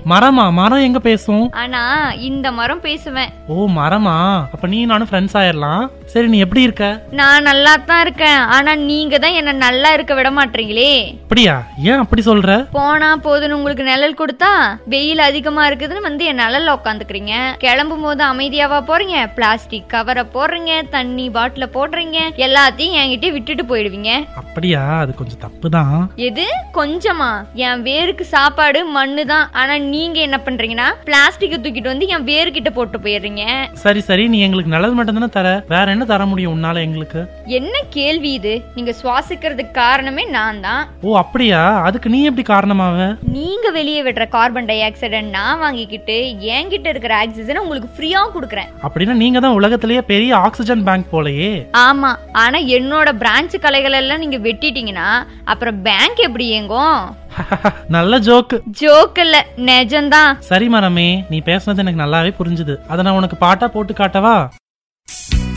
மரமா மரம் எங்க பேசும் ஆனா இந்த மரம் பேசுவேன் ஓ மரமா அப்ப நீ நானும் ஃப்ரெண்ட்ஸ் ஆயிரலாம் சரி நீ எப்படி இருக்க நான் நல்லா தான் இருக்கேன் ஆனா நீங்க தான் என்ன நல்லா இருக்க விட மாட்டீங்களே அப்படியா ஏன் அப்படி சொல்ற போனா போதுன்னு உங்களுக்கு நிழல் கொடுத்தா வெயில் அதிகமா இருக்குதுன்னு வந்து என் நிழல்ல உட்காந்துக்கிறீங்க கிளம்பும் போது அமைதியாவா போறீங்க பிளாஸ்டிக் கவரை போடுறீங்க தண்ணி பாட்டில போடுறீங்க எல்லாத்தையும் என்கிட்ட விட்டுட்டு போயிடுவீங்க அப்படியா அது கொஞ்சம் தப்பு தான் எது கொஞ்சமா என் வேருக்கு சாப்பாடு மண்ணு தான் ஆனா நீங்க என்ன பண்றீங்கன்னா பிளாஸ்டிக்கை தூக்கிட்டு வந்து என் வேர்கிட்ட போட்டு போயிடுறீங்க சரி சரி நீ எங்களுக்கு நல்லது மட்டும் தானே தர வேற என்ன தர முடியும் உன்னால எங்களுக்கு என்ன கேள்வி இது நீங்க சுவாசிக்கிறதுக்கு காரணமே நான் தான் ஓ அப்படியா அதுக்கு நீ எப்படி காரணமாவ நீங்க வெளியே விடுற கார்பன் டை ஆக்சைடை நான் வாங்கிக்கிட்டு என்கிட்ட இருக்கிற ஆக்சிஜனை உங்களுக்கு ஃப்ரீயா கொடுக்குறேன் அப்படின்னா நீங்க தான் உலகத்திலேயே பெரிய ஆக்சிஜன் பேங்க் போலயே ஆமா ஆனா என்னோட பிரான்ச் கலைகள் எல்லாம் நீங்க வெட்டிட்டீங்கன்னா அப்புறம் பேங்க் எப்படி இயங்கும் நல்ல ஜோக்கு ஜோக் இல்ல நிஜம்தான் சரி மரமே நீ பேசுனது எனக்கு நல்லாவே புரிஞ்சுது அதை நான் உனக்கு பாட்டா போட்டு காட்டவா